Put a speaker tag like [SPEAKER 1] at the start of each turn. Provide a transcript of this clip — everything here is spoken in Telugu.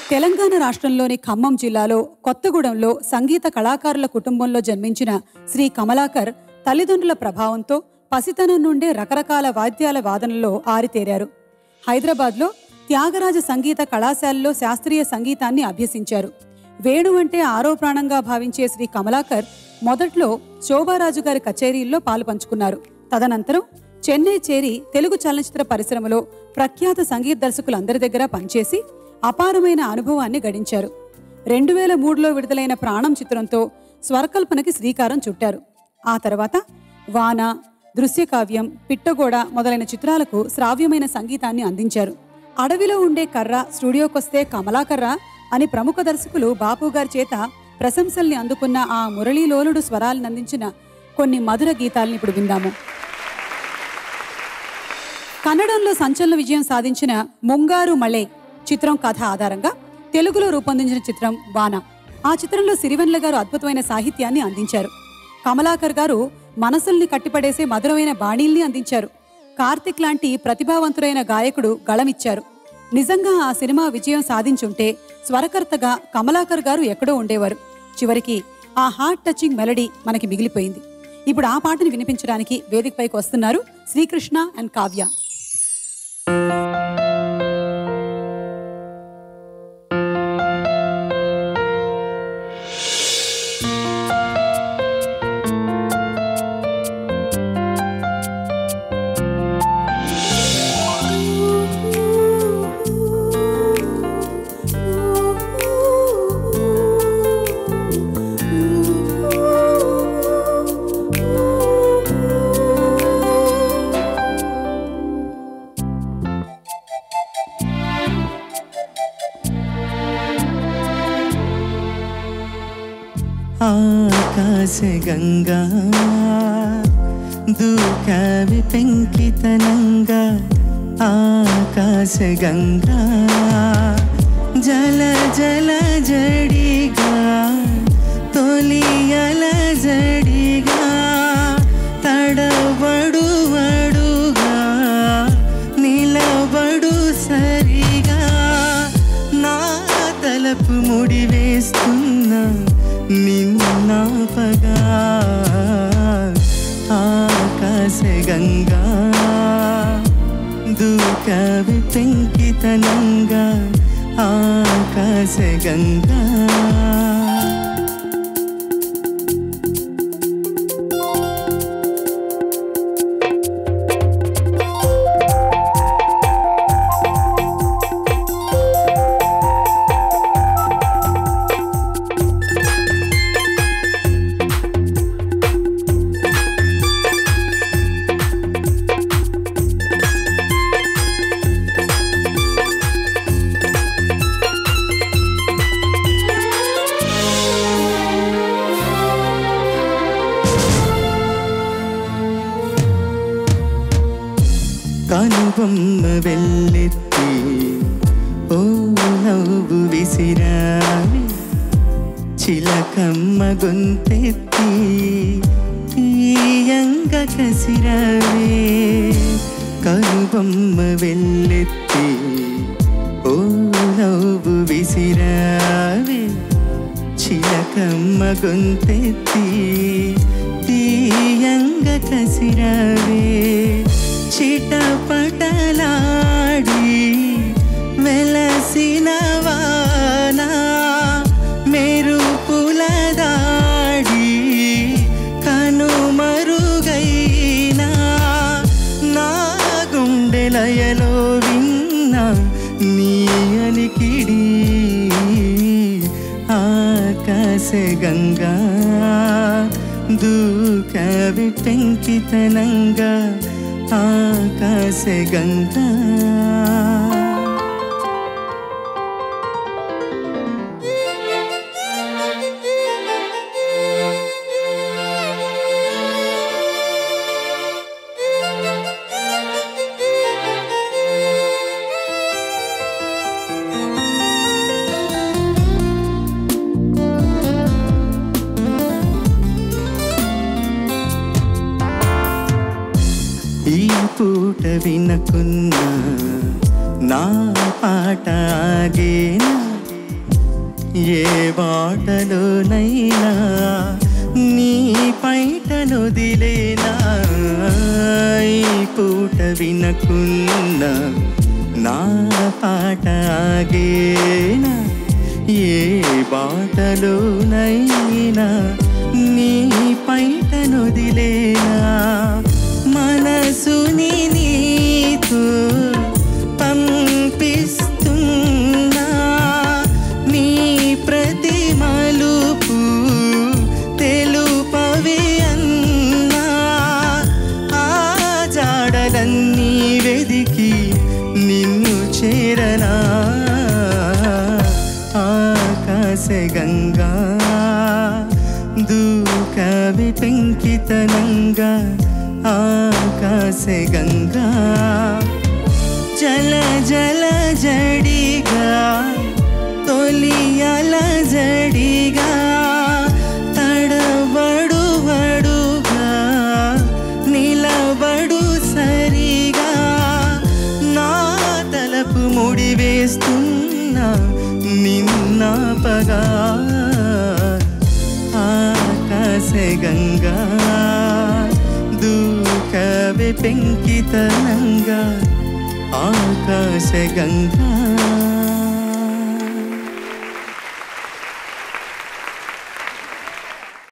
[SPEAKER 1] తెలంగాణ రాష్ట్రంలోని ఖమ్మం జిల్లాలో కొత్తగూడెంలో సంగీత కళాకారుల కుటుంబంలో జన్మించిన శ్రీ కమలాకర్ తల్లిదండ్రుల ప్రభావంతో పసితనం నుండే రకరకాల వాద్యాల వాదనలో ఆరితేరారు హైదరాబాద్లో త్యాగరాజ సంగీత కళాశాలలో శాస్త్రీయ సంగీతాన్ని అభ్యసించారు వేణు అంటే ఆరో ప్రాణంగా భావించే శ్రీ కమలాకర్ మొదట్లో శోభారాజు గారి కచేరీల్లో పాలు పంచుకున్నారు తదనంతరం చెన్నై చేరి తెలుగు చలనచిత్ర పరిశ్రమలో ప్రఖ్యాత సంగీత దర్శకులందరి దగ్గర పనిచేసి అపారమైన అనుభవాన్ని గడించారు రెండు వేల మూడులో విడుదలైన ప్రాణం చిత్రంతో స్వరకల్పనకి శ్రీకారం చుట్టారు ఆ తర్వాత వాన దృశ్యకావ్యం పిట్టగోడ మొదలైన చిత్రాలకు శ్రావ్యమైన సంగీతాన్ని అందించారు అడవిలో ఉండే కర్ర స్టూడియోకొస్తే కమలాకర్ర అని ప్రముఖ దర్శకులు బాపు గారి చేత ప్రశంసల్ని అందుకున్న ఆ మురళీలోలుడు స్వరాలను అందించిన కొన్ని మధుర గీతాలను ఇప్పుడు విందాము కన్నడంలో సంచలన విజయం సాధించిన ముంగారు మళే చిత్రం కథ ఆధారంగా తెలుగులో రూపొందించిన చిత్రం వాన ఆ చిత్రంలో సిరివెన్ల గారు అద్భుతమైన సాహిత్యాన్ని అందించారు కమలాకర్ గారు మనసుల్ని కట్టిపడేసే మధురమైన బాణీల్ని అందించారు కార్తిక్ లాంటి ప్రతిభావంతుడైన గాయకుడు గళమిచ్చారు నిజంగా ఆ సినిమా విజయం సాధించుంటే స్వరకర్తగా కమలాకర్ గారు ఎక్కడో ఉండేవారు చివరికి ఆ హార్ట్ టచింగ్ మెలడీ మనకి మిగిలిపోయింది ఇప్పుడు ఆ పాటను వినిపించడానికి వేదికపైకి వస్తున్నారు శ్రీకృష్ణ అండ్ కావ్య
[SPEAKER 2] ఆకాశగంగా దూకావి పెంకితనంగా ఆకాశగంగా జల జల జడిగా తొలియల జడిగా తడబడు వడుగా నిలబడు సరిగా నా తలపు ముడివేస్తున్నా నిన్నాపగా ఆకాశగంగా దూకవి పెంకితనంగా ఆకాశగంగా కనుబొమ్మ వెళ్ళెత్తి ఓ నవ్వు విసిరావి చిలకమ్మ గొంతెత్తి తీయంగ కసిరావే కనుబొమ్మ వెళ్ళెత్తి ఓ నవ్వు విసిరావే చిలకమ్మ గొంతెత్తి తీయంగ కసిరావే చిటపటలాడి వెలసిన వానా మెరుపుల దాడి కనుమరుగైనా నా గుండెలయలో విన్నా నీ అలికిడి ఆకాశగంగా దూకవి పెంకితనంగా ఆకాశగంగా ఈ పూట వినకున్నా నా పాట ఆగేనా ఏ బాటలోనైనా నీ పైటను దిలేనా ఈ పూట వినకున్నా నా పాట ఆగేనా ఏ బాటలోనైనా నీ పైటను దిలేనా మనసుని నీతో పంపిస్తున్నా నీ ప్రతి మలుపు తెలుపవే అన్నా ఆ జాడలన్నీ వెదికి నిన్ను చేరనా ఆకాశ గంగా దూకవి పెంకితనంగా ఆకాశ గంగా జల జల జడిగా తొలి అల జడిగా తడబడు వడుగా నిలబడు సరిగా నా తలపు ముడి వేస్తున్నా నిన్న పగా ఆకాశ గంగా దూకవే పెంకితనంగా ఆకాశ గంగా